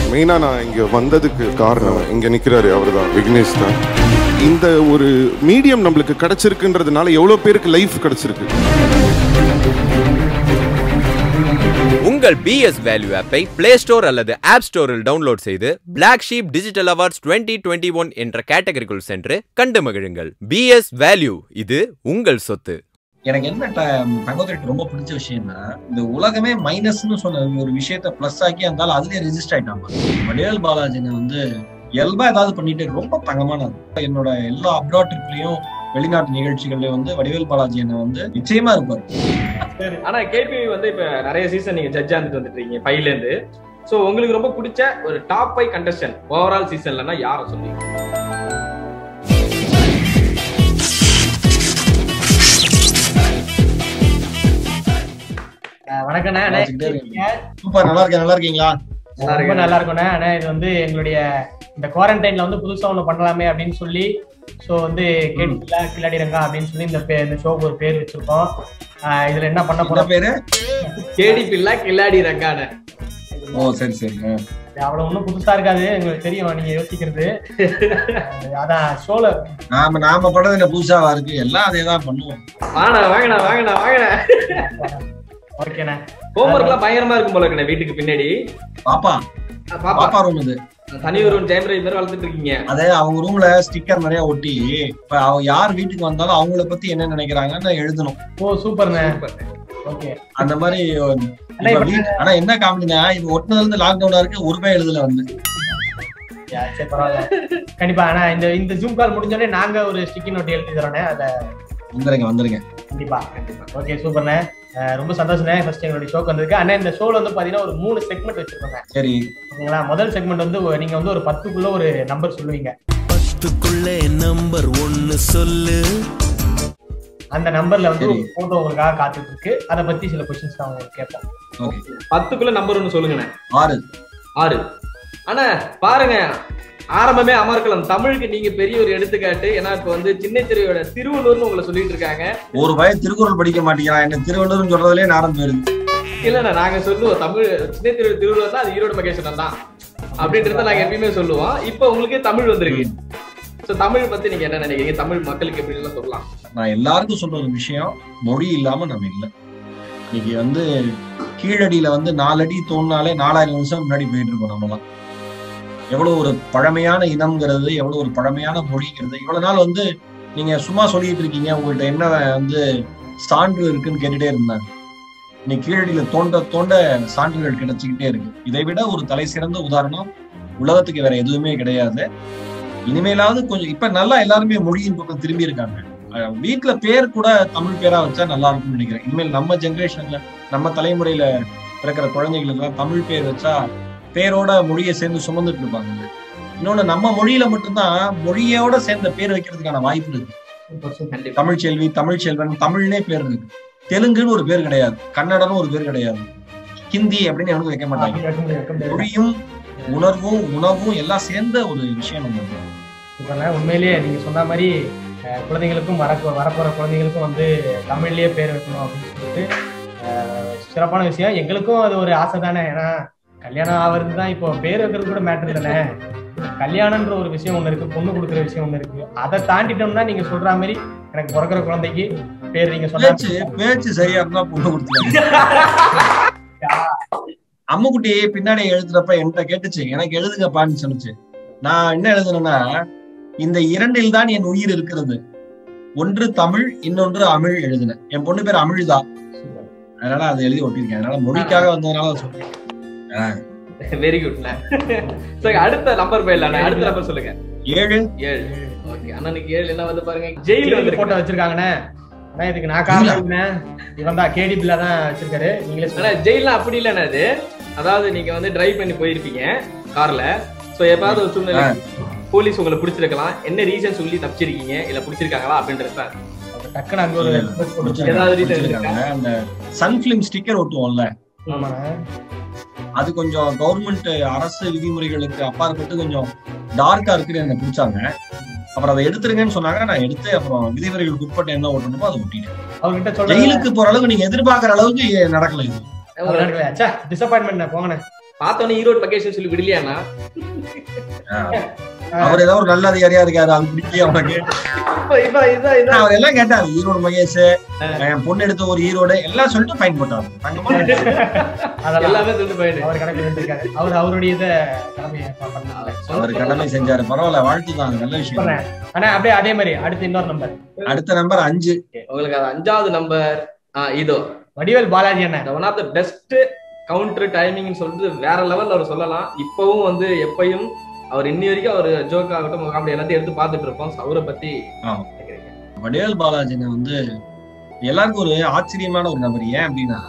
மெயினாக நான் இங்கே வந்ததுக்கு காரணம் இங்கே நிற்கிறாரு அவர் தான் விக்னேஷ் தான் இந்த ஒரு மீடியம் நம்மளுக்கு கிடைச்சிருக்குன்றதுனால எவ்வளோ பேருக்கு லைஃப் கிடைச்சிருக்கு உங்கள் பிஎஸ் வேல்யூ ஆப்பை பிளே ஸ்டோர் அல்லது ஆப் ஸ்டோரில் டவுன்லோட் செய்து Black Sheep digital awards 2021 one என்ற கேட்டகரிக்குள் சென்று கண்டு மகிழுங்கள் பிஎஸ் வேல்யூ இது உங்கள் சொத்து எனக்கு என்ன ட- தங்கோதரிக்கு ரொம்ப பிடிச்ச விஷயம்னா இந்த உலகமே மைனஸ்னு சொன்ன ஒரு விஷயத்த பிளஸ் ஆக்கி இருந்தாலும் அதுலயே ரெஜிஸ்டர் ஆயிட்டாங்க வடிவேல் பாலாஜினை வந்து இயல்பா ஏதாவது பண்ணிட்டு ரொம்ப தங்கமான ஆளு. என்னோட எல்லா அப்ராட் ட்ரிப்லயும் வெளிநாட்டு நிகழ்ச்சிகள்லயும் வந்து வடிவேல் பாலாஜி என்ன வந்து நிச்சயமா இருப்பாரு சரி ஆனா கேபி வந்து இப்ப நிறைய சீசன் நீங்க ஜட்ஜா இருந்துட்டு வந்துட்டு இருக்கீங்க ஃபைவ்ல இருந்து சோ உங்களுக்கு ரொம்ப பிடிச்ச ஒரு டாப் ஃபைவ் கண்டஸ்டன்ட் ஓவரால் சீசன்லனா யாரை சொல்லுவீங்க அஹ் வணக்கண்ணே அண்ணே, பார்த்துக்கிட்டே இருக்கீங்க. சூப்பர் நல்லா இருக்கேன் நல்லா இருக்கீங்களா நல்லா ரொம்ப இருக்கேன். நல்லா இருக்கும்ண்ணே அண்ணா இது வந்து எங்களுடைய இந்த குவாரண்டைன்ல வந்து புதுசா ஒண்ணு பண்ணலாமே அப்படின்னு சொல்லி சோ வந்து கேட்டுல கில்லாடி ரங்கா அப்படின்னு சொல்லி இந்த பே- இந்த ஷோக்கு ஒரு பேர் வச்சிருக்கோம் அஹ் இதுல என்ன பண்ண என்ன போறோம் பேரு கேடி பில்லா கில்லாடி ரங்கான ஓ சரி சரி ஆ. அவ்வளவு ஒண்ணும் புதுசா இருக்காது எங்களுக்கு தெரியும் நீங்க யோசிக்கிறது அஹ் அதான் ஷோல நாம நாம பண்றது என்ன புதுசாவா இருக்கு எல்லாம் அதே தான் பண்ணுவோம் வாங்கண்ணா வாங்கண்ணா வாங்கண்ணா வாங்கண்ணா ஓகேண்ணே ஹோம்ஒர்க் எல்லாம் பயங்கரமா இருக்கும் போல இருக்குண்ணே வீட்டுக்கு பின்னாடி பாப்பா அஹ் பாப்பா பாப்பா ரூம் இது தனி ஒரு ஜெயம் ரவி மாதிரி வளர்த்துட்டு இருக்கீங்க அதே அவங்க ரூம்ல ஸ்டிக்கர் நிறைய ஒட்டி இப்ப அவங்க யார் வீட்டுக்கு வந்தாலும் அவங்கள பத்தி என்ன நினைக்கிறாங்கன்னு எழுதணும் ஓ சூப்பர்ண்ணே ஓகே அந்த மாதிரி அண்ணா, இப்ப இப்ப வீட்- ஆனா என்ன காமெடினா இது ஒட்டினதுல இருந்து லாக்டவுனா இருக்கு ஒரு ரூபாய் எழுதல வந்து யா, சரி பரவாயில்ல கண்டிப்பா ஆனா இந்த இந்த ஜூம் கால் முடிஞ்சோடனே நாங்க ஒரு ஸ்டிக்கி நோட் எழுதி தரோண்ணே அத வந்துருங்க வந்துருங்க கண்டிப்பா ஓகே சூப்பர்ண்ணே அஹ் ரொம்ப சந்தோஷண்ணே ஃபர்ஸ்ட் எங்களுடைய ஷோக்கு வந்திருக்கு அண்ணா இந்த ஷோல வந்து பாத்தீங்கன்னா ஒரு மூணு செக்மெண்ட் வச்சிருக்கோங்க சரி ஓகேங்களா முதல் செக்மெண்ட் வந்து ஒரு- நீங்க வந்து ஒரு பத்துக்குள்ள ஒரு நம்பர் சொல்லுவீங்க பத்துக்குள்ளே நம்பர் ஒன்னு சொல்லு அந்த நம்பர்ல வந்து ஒரு சரி. போட்டோ உங்களுக்காக காத்துட்டு இருக்கு அதை பத்தி சில கொஸ்டின்ஸ் நான் உங்களுக்கு கேட்போம் ஓகே பத்துக்குள்ள நம்பர் ஒன்னு சொல்லுங்கண்ணே ஆறு ஆறு ஆனா பாருங்க ஆரம்பமே அமர்க்கலாம் தமிழுக்கு நீங்க பெரிய ஒரு எடுத்துக்காட்டு ஏன்னா இப்ப வந்து சின்னத்திரையோட திருவள்ளூர்னு உங்களை சொல்லிட்டு இருக்காங்க ஒரு பையன் திருக்குறள் படிக்க மாட்டேங்கிறான் என்ன திருவள்ளுவர் சொல்றதுலயே நேரம் போயிருது இல்லண்ணா நாங்க சொல்லுவோம் தமிழ் சின்னத்திரை திருவள்ளுவர் தான் அது ஈரோடு மகேஸ்வரன் தான் அப்படின்றத நாங்க எப்பயுமே சொல்லுவோம் இப்போ உங்களுக்கு தமிழ் வந்திருக்கு சோ தமிழ் பத்தி நீங்க என்ன நினைக்கிறீங்க தமிழ் மக்களுக்கு எப்படி எல்லாம் சொல்லலாம் நான் எல்லாருக்கும் சொல்ற ஒரு விஷயம் மொழி இல்லாம நம்ம இல்ல இன்னைக்கு வந்து கீழடியில வந்து நாலடி தோணுனாலே நாலாயிரம் வருஷம் முன்னாடி போயிட்டு இருக்கோம் நம்மலாம் எவ்வளவு ஒரு பழமையான இனம்ங்கிறது எவ்வளவு ஒரு பழமையான மொழிங்கிறது இவ்வளவு நாள் வந்து நீங்க சும்மா சொல்லிட்டு இருக்கீங்க உங்கள்ட்ட என்ன வந்து சான்று இருக்குன்னு கேட்டுட்டே இருந்தாங்க இன்னைக்கு கீழடியில தோண்ட தோண்ட சான்றுகள் கிடைச்சிக்கிட்டே இருக்கு இதை விட ஒரு தலை சிறந்த உதாரணம் உலகத்துக்கு வேற எதுவுமே கிடையாது இனிமேலாவது கொஞ்சம் இப்ப நல்லா எல்லாருமே மொழியின் பக்கம் திரும்பி இருக்காங்க அஹ் வீட்ல பேர் கூட தமிழ் பேரா வச்சா நல்லா இருக்கும்னு நினைக்கிறேன் இனிமேல் நம்ம ஜெனரேஷன்ல நம்ம தலைமுறையில பிறக்கிற குழந்தைகளுக்கு எல்லாம் தமிழ் பேர் வச்சா பேரோட மொழியை சேர்ந்து சுமந்துட்டு இருப்பாங்க இன்னொன்னு நம்ம மொழியில மட்டும்தான் மொழியோட சேர்ந்த பேர் வைக்கிறதுக்கான வாய்ப்பு இருக்கு சூப்பர் சூப்பர் கண்டிப்பா தமிழ் செல்வி தமிழ் செல்வன் தமிழ்னே பேர் இருக்கு தெலுங்குன்னு ஒரு பேர் கிடையாது கன்னடன்னு ஒரு பேர் கிடையாது ஹிந்தி அப்படின்னு எவனும் வைக்க மாட்டாங்க அப்படி வைக்க முடியாது, வைக்க முடியாது. மொழியும் உணர்வும் உணவும் எல்லாம் சேர்ந்த ஒரு விஷயம் நம்ம இருக்கு. சூப்பர்ண்ணே உண்மையிலேயே நீங்க சொன்ன மாதிரி அஹ், குழந்தைங்களுக்கும் வர வரப்போற குழந்தைங்களுக்கும் வந்து தமிழ்லயே பேர் வைக்கணும் அப்படின்னு சொல்லிட்டு அஹ், சிறப்பான விஷயம் எங்களுக்கும் அது ஒரு ஆசை தானே ஏன்னா கல்யாணம் ஆகிறது தான் இப்போ பேர் வைக்கிறது கூட மேட்டர் தானே கல்யாணம்ன்ற ஒரு விஷயம் ஒண்ணு இருக்கு பொண்ணு கொடுக்குற விஷயம் ஒண்ணு இருக்கு அதை தாண்டிட்டோம்னா நீங்க சொல்ற மாதிரி எனக்கு பிறக்கிற குழந்தைக்கு பேர் நீங்க சொன்ன பேச்சு பேச்சு சரியா இருந்தா பொண்ணு கொடுத்துருவாங்க அம்முக்குட்டி பின்னாடி எழுதுறப்ப என்கிட்ட கேட்டுச்சு எனக்கு எழுதுங்கப்பான்னு சொன்னுச்சு நான் என்ன எழுதுனேன்னா இந்த இரண்டில் தான் என் உயிர் இருக்கிறது ஒன்று தமிழ் இன்னொன்று அமிழ் எழுதினேன் என் பொண்ணு பேர் அமிழ்தா அதனால அதை எழுதி ஒட்டியிருக்கேன் அதனால மொழிக்காக வந்ததுனால அதை சொல்றேன் வெரி குட்ண்ணா சோ அடுத்த நம்பர் போயிடலாம் அடுத்த நம்பர் சொல்லுங்க ஏழு ஏழு ஓகே அண்ணனுக்கு ஏழு என்ன வந்து பாருங்க ஜெயில் போட்டோ வந்து வச்சிருக்காங்கண்ணே ஆனா இதுக்கு நான் காரணம் இவன் தான் கேடி பில்லா தான் வச்சிருக்காரு நீங்களே ஆனா சொல்லுங்க ஜெயிலாம் அப்படி இல்லைண்ணா அது அதாவது நீங்க வந்து டிரைவ் பண்ணி போயிருப்பீங்க கார்ல சோ எப்பாவது ஒரு சூழ்நிலை போலீஸ் உங்களை பிடிச்சிருக்கலாம் என்ன ரீசன் சொல்லி தப்பிச்சிருக்கீங்க இல்ல பிடிச்சிருக்காங்களா அப்படின்றது தான் டக்குன்னு அங்க ஒரு request போட்டு வச்சிருக்காங்க. ஏதாவது reason பிடிச்சிருக்காங்க. அந்த சன் பிலிம் ஸ்டிக்கர் ஒட்டுவோம்ல ஆமாண்ணே அது கொஞ்சம் கவர்மெண்ட் அரசு விதிமுறைகளுக்கு அப்பாற்பட்டு கொஞ்சம் டார்க்கா இருக்குன்னு என்ன பிடிச்சாங்க அப்புறம் அதை எடுத்துருங்கன்னு சொன்னாங்க நான் எடுத்து அப்புறம் விதிமுறைகளுக்கு உட்பட்ட என்ன ஓட்டணுமோ அதை ஒட்டிட்டேன் அவர்கிட்ட சொல்ல ஜெயிலுக்கு போற அளவுக்கு நீங்க எதிர்பார்க்கிற அளவுக்கு நடக்கல இது டிசப்பாயின்மெண்ட் போங்கண்ணே பார்த்தோன்னே ஈரோடு மகேஷ் சொல்லி விடலையாண்ணா அவர் ஏதோ ஒரு நல்ல அதிகாரியா இருக்காரு அது பிடிக்கல அவனுக்கு இப்ப இப்ப இதான் இதான் அவர் எல்லாம் கேட்டாரு ஈரோடு மகேஷ் என் பொண்ணு எடுத்த ஒரு ஈரோடு எல்லாம் சொல்லிட்டு ஃபைன் போட்டாரு தங்கமான அதெல்லாம் எல்லாமே சொல்லிட்டு போயிடு அவர் கணக்கு இருக்காரு அவர் அவருடைய இதை கடமையை பண்ணாங்க அவர் கடமை செஞ்சாரு பரவாயில்ல வாழ்த்து தான் நல்ல விஷயம் சூப்பர்ண்ணே. ஆனா அப்படியே அதே மாதிரி அடுத்து இன்னொரு நம்பர் அடுத்த நம்பர் அஞ்சு உங்களுக்கு அது அஞ்சாவது நம்பர் இதோ வடிவேல் பாலாஜி என்ன one of the best counter டைமிங்னு சொல்லிட்டு வேற லெவல்ல அவர் சொல்லலாம் இப்பவும் வந்து எப்பயும் அவர் இன்னி வரைக்கும் அவர் ஜோக் ஆகட்டும் காமெடி எல்லாத்தையும் எடுத்து பார்த்துட்டு இருப்போம் So, அவரை பத்தி ஆமா. நினைக்கிறீங்க வடிவேல் பாலாஜினை வந்து எல்லாருக்கும் ஒரு ஆச்சரியமான ஒரு நபர் ஏன் அப்படின்னா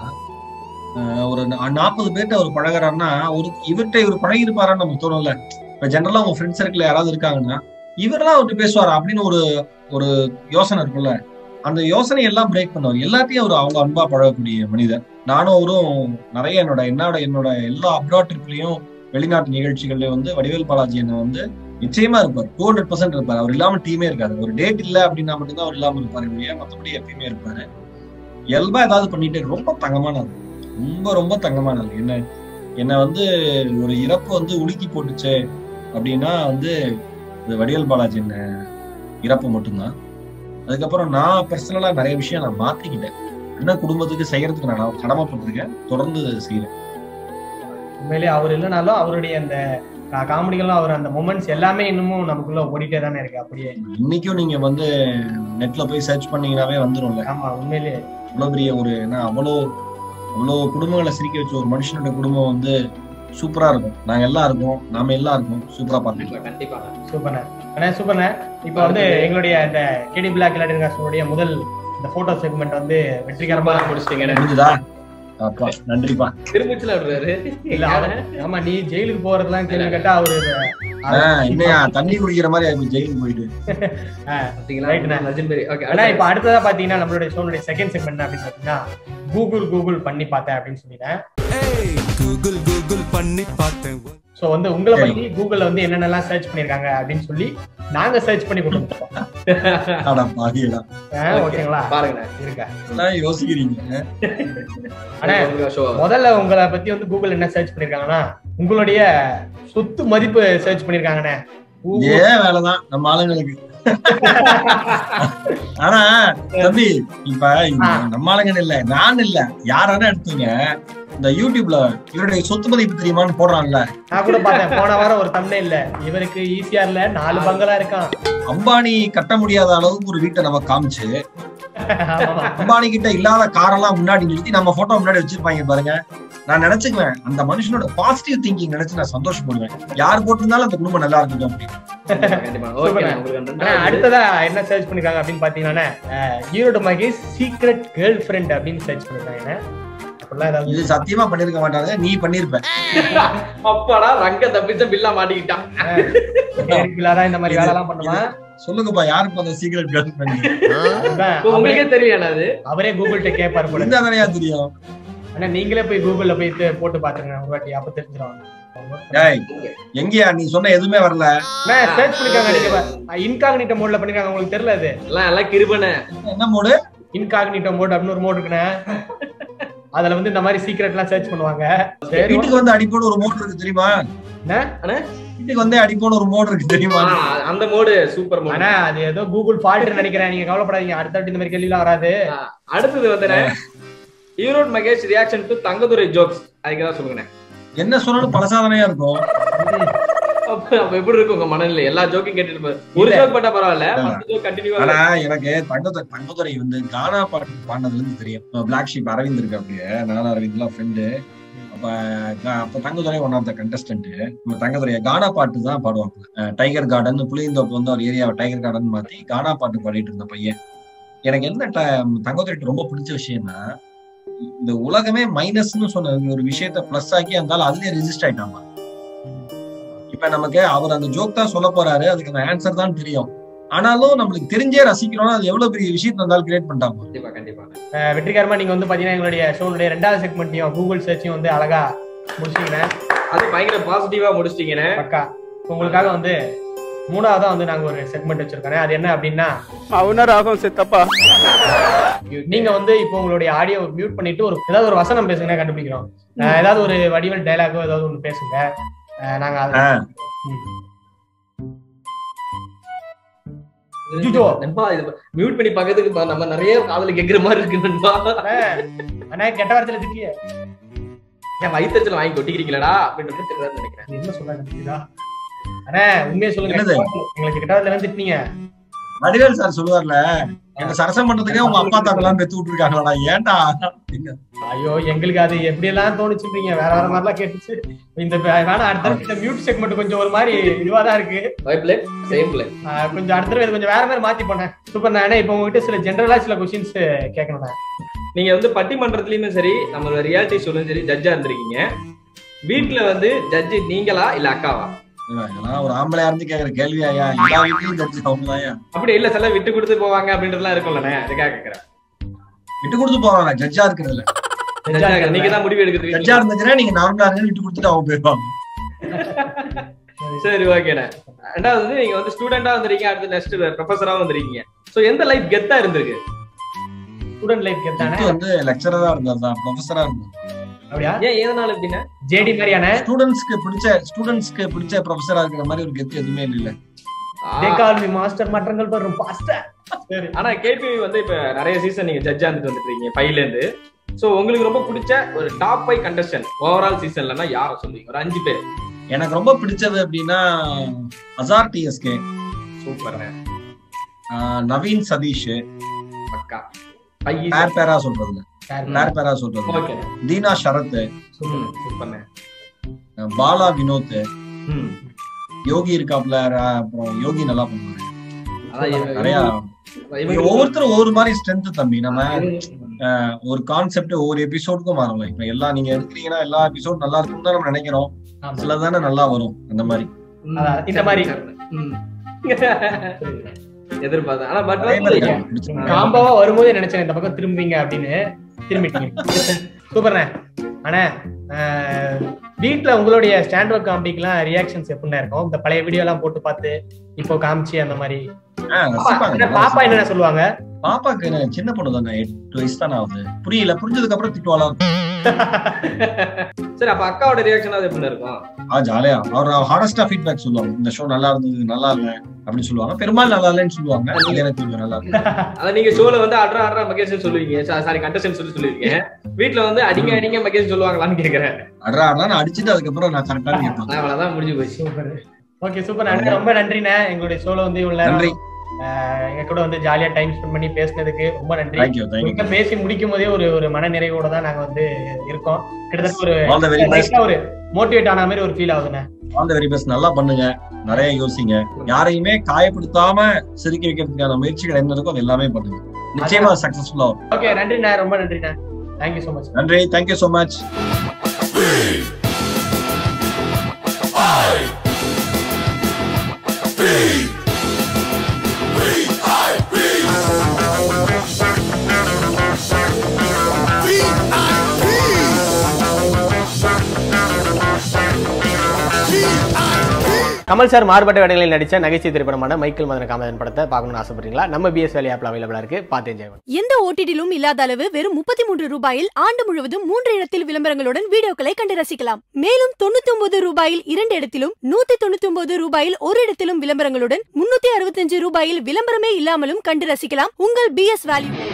ஆஹ் ஒரு நாற்பது பேர்ட்ட அவர் பழகுறாருன்னா ஒரு இவர்கிட்ட இவர் பழகி இருப்பாரான்னு நமக்கு தோணும்ல இப்ப ஜென்ரலா உங்க ஃப்ரெண்ட் சர்க்கிள் யாராவது இருக்காங்கன்னா இவரெல்லாம் அவர்கிட்ட பேசுவாரா அப்படின்னு ஒரு ஒரு யோசனை இருக்குல்ல அந்த யோசனை எல்லாம் பிரேக் பண்ணுவார் எல்லாத்தையும் அவர் அவ்வளவு அன்பா பழகக்கூடிய மனிதர் நானும் அவரும் நிறைய என்னோட என்னோட என்னோட எல்லா அப்ராட் ட்ரிப்லயும் வெளிநாட்டு நிகழ்ச்சிகள்லயும் வந்து வடிவேல் பாலாஜி என்ன வந்து நிச்சயமா இருப்பார் டூ ஹண்ட்ரட் பர்சன்ட் இருப்பார் அவர் இல்லாம டீமே இருக்காது ஒரு டேட் இல்ல அப்படின்னா மட்டும்தான் அவர் இல்லாம இருப்பாரு இல்லையா மத்தபடி எப்பயுமே இருப்பாரு இயல்பா ஏதாவது பண்ணிட்டு ரொம்ப தங்கமான ஆளு. ரொம்ப ரொம்ப தங்கமான ஆளு. என்ன என்ன வந்து ஒரு இறப்பு வந்து உலுக்கி போட்டுச்சு அப்படின்னா வந்து இது வடிவேல் பாலாஜி என்ன இறப்பு மட்டும்தான் அதுக்கப்புறம் நான் பர்சனலா நிறைய விஷயம் நான் மாத்திக்கிட்டேன் என்ன குடும்பத்துக்கு செய்யறதுக்கு நான் கடமைப்பட்டிருக்கேன் தொடர்ந்து செய்யறேன் உண்மையிலேயே அவர் இல்லைனாலும் அவருடைய அந்த கா- காமெடிகளும் அவர் அந்த மொமெண்ட்ஸ் எல்லாமே இன்னமும் நமக்குள்ள ஓடிட்டே தானே இருக்கு அப்படியே இன்னைக்கும் நீங்க வந்து நெட்ல போய் சர்ச் பண்ணீங்கன்னாவே வந்துரும்ல ஆமா உண்மையிலேயே அவ்வளவு பெரிய ஒரு ஏன்னா அவ்வளோ அவ்வளோ குடும்பங்களை சிரிக்க வச்ச ஒரு மனுஷனோட குடும்பம் வந்து சூப்பரா இருக்கும் நாங்க எல்லாம் இருக்கோம் நாம எல்லாம் இருக்கோம் சூப்பரா பாத்துக்கலாம் கண்டிப்பா சூப்பர்ண்ணே அண்ணா சூப்பர்ண்ணே இப்போ வந்து எங்களுடைய இந்த கேடி பிளாக் இல்லாட்டினுடைய முதல் இந்த போட்டோ செக்மெண்ட் வந்து வெற்றிகரமா ரொம்ப முடிச்சிட்டீங்க முடிஞ்சுதா அப்பா நன்றிப்பா திரும்பிச்சுல விடுறாரு இல்ல அவன் ஆமா நீ ஜெயிலுக்கு போறதெல்லாம் கேள்வி கேட்டா அவரு ஆஹ் என்னையா தண்ணி குடிக்கிற மாதிரி ஆயிப்போச்சு ஜெயிலுக்கு போயிட்டு பாத்தீங்களா Right, நான் லெஜெண்டரி ஓகே ஆனா இப்ப அடுத்ததா பாத்தீங்கன்னா நம்மளுடைய ஷோனுடைய செகண்ட் செக்மெண்ட் அப்படின்னு பாத்தீங்கன்னா கூகுள் கூகுள் பண்ணி பார்த்தேன் அப்படின்னு சொல்லிட்டேன் ஏய் கூகுள் கூகுள் பண்ணி பார்த்தேன் சோ வந்து உங்களை சரி. பத்தி கூகுள்ல வந்து என்னென்னலாம் சர்ச் பண்ணிருக்காங்க அப்படின்னு சொல்லி நாங்க சர்ச் பண்ணி கொடுத்துருக்கோம் ஆனா பாதியெல்லாம் ஓகேங்களா பாருங்க இருக்க எல்லாம் யோசிக்கிறீங்க அண்ணா, ஷோ முதல்ல உங்களை பத்தி வந்து கூகுள் என்ன சர்ச் பண்ணிருக்காங்கன்னா உங்களுடைய சொத்து மதிப்பு சர்ச் பண்ணிருக்காங்கண்ணே Google- ஏன் வேலைதான் நம்ம ஆளுங்களுக்கு ஆனா தம்பி இப்ப இந்த நம்ம ஆளுங்கன்னு இல்ல நான் இல்ல யாரான எடுத்தீங்க இந்த யூடியூப்ல இவருடைய சொத்து மதிப்பு தெரியுமான்னு போடுறான்ல நான் கூட பார்த்தேன் போன வாரம் ஒரு தம்னே இல்ல இவருக்கு ஈஸியா இல்ல நாலு பங்களா இருக்கான் அம்பானி கட்ட முடியாத அளவுக்கு ஒரு வீட்டை நம்ம காமிச்சு ஆமா. அம்பானி கிட்ட இல்லாத காரெல்லாம் முன்னாடி நிறுத்தி நம்ம போட்டோ முன்னாடி வச்சிருப்பாங்க பாருங்க நான் நினைச்சுக்குவேன் அந்த மனுஷனோட பாசிட்டிவ் திங்கிங் நினைச்சு நான் சந்தோஷப்படுவேன் யார் போட்டிருந்தாலும் அந்த குடும்பம் நல்லா இருக்கட்டும் அப்படின்னு கண்டிப்பா ஓகே சூப்பர்ண்ணே. உங்களுக்கு அந்த ஆனா, அடுத்ததா என்ன சர்ச் பண்ணிருக்காங்க அப்படின்னு பாத்தீங்கன்னா அஹ், Erode Mahesh secret girlfriend அப்படின்னு சர்ச் பண்ணிருக்காங்க அப்படிலாம் ஏதாவது இது சத்தியமா பண்ணிருக்க மாட்டாங்க நீ பண்ணிருப்ப அப்பாடா ரங்க தப்பிச்ச பில்லா மாட்டிக்கிட்டான் ரெகுலரா இந்த மாதிரி வேலை எல்லாம் பண்ணுவான் சொல்லுங்கப்பா யாருக்கு அந்த சீக்கிரம் கேர்ள் ஃப்ரெண்ட் அதுதான் இப்ப உங்களுக்கே தெரியும் அது அவரே கூகுள்கிட்ட கேட்பாரு போல இருந்தா தானே தெரியும் ஆனா நீங்களே போய் கூகுள்ல போய் தே- போட்டு பாத்துருங்க ஒரு வாட்டி அப்ப தெரிஞ்சிடும் டேய் எங்கயா நீ சொன்ன எதுவுமே வரல சர்ச் பண்ணிருக்காங்க நீங்க இன்காக்னிட்டோ மோட்ல பண்ணிருக்காங்க உங்களுக்கு தெரியல அது எல்லாம் எல்லாம் கிருபன என்ன மோடு இன்காக்னிட்டோ மோட் அப்படின்னு ஒரு மோட் இருக்குண்ணே அதுல வந்து இந்த மாதிரி சீக்ரெட் எல்லாம் சர்ச் பண்ணுவாங்க சரி வீட்டுக்கு வந்து அடிப்போன்னு ஒரு மோட்டர் இருக்கு தெரியுமா என்ன? வீட்டுக்கு வந்து அடிப்போன்னு ஒரு மோட்டர் இருக்கு தெரியுமா அந்த மோடு சூப்பர் மோடு ஆனா அது ஏதோ கூகுள் ஃபால்ட் நினைக்கிறேன் நீங்க கவலைப்படாதீங்க அடுத்த வாட்டி இந்த மாதிரி கேள்வி எல்லாம் வராது அடுத்தது வந்து Erode Mahesh reaction to Thangadurai jokes அதுக்கு தான் சொல்லுங்க என்ன சொன்னாலும் பலசாதனையா இருக்கும் அப்ப அப்ப எப்படி இருக்கும் உங்க மனநிலை எல்லா ஜோக்கையும் கேட்டுட்டு இருப்பாரு. ஒரு இல்ல. ஜோக் பட்டா பரவாயில்ல மத்த ஜோக் கண்டினியூவா ஆனா எனக்கு தங்கத்துறை தங்கத்துறை வந்து கானா பாட்டு பாடினதுல இருந்து தெரியும் பிளாக் ஷீப் அரவிந்த் இருக்கு அப்படியே நானும் அரவிந்த்லாம் ஃப்ரெண்டு அப்ப கா- அப்ப Thangadurai one of the contestant நம்ம தங்கத்துறைய கானா பாட்டு தான் பாடுவாங்க டைகர் கார்டன் புளியந்தோப்பு வந்து ஒரு ஏரியாவை டைகர் கார்டன் மாத்தி கானா பாட்டு பாடிட்டு இருந்த பையன் எனக்கு என்ன ட- தங்கத்துறைக்கு ரொம்ப பிடிச்ச விஷயம்னா இந்த உலகமே மைனஸ்னு சொன்ன ஒரு விஷயத்த பிளஸ் ஆக்கி இருந்தாலும் அதுலயே ரெஜிஸ்ட் ஆயிட்டாங்க இப்ப நமக்கு அவர் அந்த ஜோக் தான் சொல்ல போறாரு அதுக்கு அந்த ஆன்சர் தான் தெரியும் ஆனாலும் நம்மளுக்கு தெரிஞ்சே ரசிக்கிறோம்னா அது எவ்வளவு பெரிய விஷயத்த இருந்தாலும் கிரியேட் பண்ணிட்டாங்க கண்டிப்பா கண்டிப்பா அஹ் வெற்றிகரமா நீங்க வந்து பாத்தீங்கன்னா எங்களுடைய ஷோனுடைய ரெண்டாவது செக்மெண்ட்டையும் கூகுள் சர்ச்சையும் வந்து அழகா முடிச்சிட்டீங்க அது பயங்கர பாசிட்டிவா முடிச்சிட்டீங்கன்னு பக்கா உங்களுக்காக வந்து மூணாவதா வந்து நாங்க ஒரு செக்மெண்ட் வச்சிருக்கோம் அது என்ன அப்படின்னா மௌனராகம் சித்தப்பா நீங்க வந்து இப்போ உங்களுடைய ஆடியோ மியூட் பண்ணிட்டு ஒரு ஏதாவது ஒரு வசனம் பேசுங்க கண்டுபிடிக்கிறோம் அஹ் ஏதாவது ஒரு வடிவல் டைலாகோ ஏதாவது ஒன்று பேசுங்க அஹ் நாங்க அதை ஆ. ஐயோ. நண்பா இது மியூட் பண்ணி பக்கத்துக்கு பா- நம்ம நிறைய காதுல கேக்குற மாதிரி இருக்கு நண்பா அண்ணா கெட்ட வார்த்தையில திட்டிய என் வயிற்றுல வாங்கி கொட்டிக்கிறீங்களா அப்படின்றது தெரியாது நினைக்கிறேன் என்ன சொல்றாங்க அண்ணா உண்மையை சொல்லுங்க என்னது? எங்களுக்கு கெட்ட வார்த்தையில திட்டினீங்க வடிவேல் சார் சொல்லுவார்ல என்ன சரசம் பண்றதுக்கே உங்க அப்பா தாக்கெல்லாம் பெத்து விட்டுருக்காங்களா ஏன்டா ஐயோ எங்களுக்கு அது எப்படி எல்லாம் தோணுச்சுன்றீங்க வேற வேற மாதிரிலாம் கேட்டுச்சு இந்த வேணா அடுத்த தடவை இந்த மியூட் செக்மெண்ட் கொஞ்சம் ஒரு மாதிரி இதுவா தான் இருக்கு வைப்ல சேம் பிளே ஆஹ் கொஞ்சம் அடுத்த தடவை இது கொஞ்சம் வேற மாதிரி மாத்தி போனேன் சூப்பர் நான் இப்போ உங்ககிட்ட சில ஜென்ரலா சில கொஸ்டின்ஸ் கேட்கணும் நீங்க வந்து பட்டிமன்றத்துலயுமே சரி நம்ம ரியாலிட்டி ஷோலும் சரி ஜட்ஜா இருந்திருக்கீங்க வீட்ல வந்து ஜட்ஜி நீங்களா இல்ல அக்காவா இதெல்லாம் ஒரு ஆம்பளையா இருந்து கேக்குற கேள்வி ஐயா எல்லா வீட்லயும் ஜட்ஜி அவங்கதான் அப்படி இல்ல சில விட்டு கொடுத்து போவாங்க அப்படின்றதுலாம் இருக்கும்லண்ணே அதுக்காக கேக்குறேன் விட்டு கொடுத்து போவாங்க ஜட்ஜா இருக்கிறதுல நீங்க தான் முடிவு எடுக்கிறது ஜட்ஜா இருந்துச்சுன்னா நீங்க நார்மலா இருந்து விட்டு கொடுத்துட்டு அவங்க போயிருவாங்க சரி ஓகேண்ணே ரெண்டாவது வந்து நீங்க வந்து ஸ்டூடெண்டா வந்திருக்கீங்க அடுத்து நெக்ஸ்ட் ப்ரொஃபஸரா வந்திருக்கீங்க சோ எந்த லைஃப் கெத்தா இருந்திருக்கு ஸ்டூடெண்ட் லைஃப் கேட்டானே இது வந்து லெக்சரரா இருந்தாதான் ப்ரொஃபஸரா இருந்தா அப்படியா ஏன் எதனால எப்படின்னா ஜேடி மாதிரியான ஸ்டூடெண்ட்ஸ்க்கு பிடிச்ச ஸ்டூடெண்ட்ஸ்க்கு பிடிச்ச ப்ரொஃபஸரா இருக்கிற மாதிரி ஒரு கெத்து எதுவுமே இல்ல தே கால் மீ மாஸ்டர் மற்றங்கள் வரும் பாஸ்டர் சரி ஆனா கேபி வந்து இப்ப நிறைய சீசன் நீங்க ஜட்ஜா இருந்துட்டு வந்துட்டு இருக்கீங்க ஃபைவ்ல இருந்து சோ உங்களுக்கு ரொம்ப பிடிச்ச ஒரு டாப் ஃபைவ் கண்டஸ்டன்ட் ஓவரால் சீசன்லன்னா யார சொல்லுவீங்க ஒரு அஞ்சு பேர் எனக்கு ரொம்ப பிடிச்சது அப்படின்னா அசார் டிஎஸ்கே சூப்பர்ண்ணே நவீன் சதீஷ் பக்கா ஃபைவ் பேர் பேரா சொல்றதுல பேர் பேரா சொல்றது ஓகே தீனா சரத் சூப்பர்ண்ணே அஹ் பாலா வினோத் ம் யோகி இருக்காப்ல ர- அப்புறம் யோகி நல்லா பண்ணுவாரு அதான் இவங்க- நிறைய இவங்க- ஒவ்வொருத்தரும் ஒவ்வொரு மாதிரி ஸ்ட்ரென்த் தம்பி நம்ம இவங்க- அஹ், ஒரு கான்செப்ட் ஒவ்வொரு எபிசோடுக்கும் மாறலாம் இப்ப எல்லாம் நீங்க எடுக்கிறீங்கன்னா எல்லா எபிசோட் நல்லா இருக்கும் தான் நம்ம நினைக்கிறோம் ஆமா. சில தானே நல்லா வரும் அந்த மாதிரி அதான், இந்த மாதிரி. ம். எதிர்பார்த்தேன் ஆனா பட் அதே மாதிரி வந்து எனக்கு பிடிச்சிருக்கு. காம்பாவா வரும்போதே நினைச்சேன் இந்த பக்கம் திரும்புவீங்க அப்படின்னு திரும்பிட்டீங்க சூப்பர்ண்ணே அண்ணே ஆஹ், வீட்ல உங்களுடைய ஸ்டாண்ட் ஒர்க் காம்பிக்கெல்லாம் ரியாக்ஷன்ஸ் எப்படிண்ணே இருக்கும் இந்த பழைய வீடியோ எல்லாம் போட்டு பார்த்து இப்போ காமிச்சு அந்த மாதிரி ஆஹ், ரசிப்பாங்க, அண்ணே, நல்லா பாப்பா என்ன சொல்லுவாங்க பாப்பாக்கு என்ன சின்ன பொண்ணு தானே எட்டு வயசு தானே ஆகுது புரியல புரிஞ்சதுக்கு அப்புறம் திட்டுவாளா சரி அப்ப அக்காவோட ரியாக்ஷன் அது எப்படி இருக்கும் ஆ ஜாலியா அவர் ஹானஸ்டா ஃபீட்பேக் சொல்லுவாங்க இந்த ஷோ நல்லா இருந்தது நல்லா இல்ல அப்படின்னு சொல்லுவாங்க பெரும்பாலும் நல்லா இல்லைன்னு சொல்லுவாங்க நீங்க எனக்கு கொஞ்சம் நல்லா இருக்கு அத நீங்க ஷோல வந்து அட்ரா அட்ரா மகேஷ் சொல்லுவீங்க சாரி கண்டஸ்டன் சொல்லி சொல்லுவீங்க வீட்ல வந்து அடிங்க அடிங்க மகேஷ் சொல்லுவாங்களான்னு கேக்குறேன் அட்ரா அட்ரா நான் அடிச்சுட்டு அதுக்கப்புறம் நான் கரெக்டா கேட்பேன் நான் அவ்வளவுதான் முடிஞ்சு போச்சு சூப்பர் ஓகே சூப்பர் அண்ணே ரொம்ப நன்றிண்ணே எங்களுடைய ஷோல வந்து இவ்வளவு நேரம் நன்றி ஆஹ், எங்க கூட வந்து ஜாலியா டைம் ஸ்பெண்ட் பண்ணி பேசினதுக்கு ரொம்ப நன்றி தேங்க்யூ தேங்க்யூ உங்கள்கிட்ட பேசி முடிக்கும் போதே ஒரு ஒரு மன நிறைவோட தான் நாங்க வந்து இருக்கோம் கிட்டத்தட்ட ஒரு ஆல் த வெரி பெஸ்ட் லைட்டா ஒரு மோட்டிவேட் ஆன மாதிரி ஒரு ஃபீல் ஆகுதுண்ணே ஆல் த வெரி பெஸ்ட் நல்லா பண்ணுங்க நிறைய யோசிங்க யாரையுமே காயப்படுத்தாம சிரிக்க வைக்கிறதுக்கான முயற்சிகள் என்ன இருக்கோ அது எல்லாமே பண்ணுங்க நிச்சயமா சக்சஸ்ஃபுல்லா வரும் ஓகே நன்றிண்ணே ரொம்ப நன்றிண்ணே தேங்க்யூ ஸோ மச் நன்றி thank you so much Kamal sir மாறுபட்ட வேடங்களில் நடிச்ச நகைச்சுவை திரைப்படமான மைக்கேல் மதன காமதன் படத்தை பார்க்கணும்னு ஆசைப்படுறீங்களா நம்ம பிஎஸ் வேலை ஆப்ல அவைலபிளா இருக்கு பார்த்து என்ஜாய் பண்ணுங்க எந்த ஓடிடிலும் இல்லாத அளவு வெறும் முப்பத்தி மூன்று ரூபாயில் ஆண்டு முழுவதும் மூன்று இடத்தில் விளம்பரங்களுடன் வீடியோக்களை கண்டு ரசிக்கலாம் மேலும் தொண்ணூத்தி ஒன்பது ரூபாயில் இரண்டு இடத்திலும் நூத்தி தொண்ணூத்தி ஒன்பது ரூபாயில் ஒரு இடத்திலும் விளம்பரங்களுடன் முன்னூத்தி அறுபத்தஞ்சு ரூபாயில் விளம்பரமே இல்லாமலும் கண்டு ரசிக்கலாம் உங்கள் பிஎஸ் வேல்யூ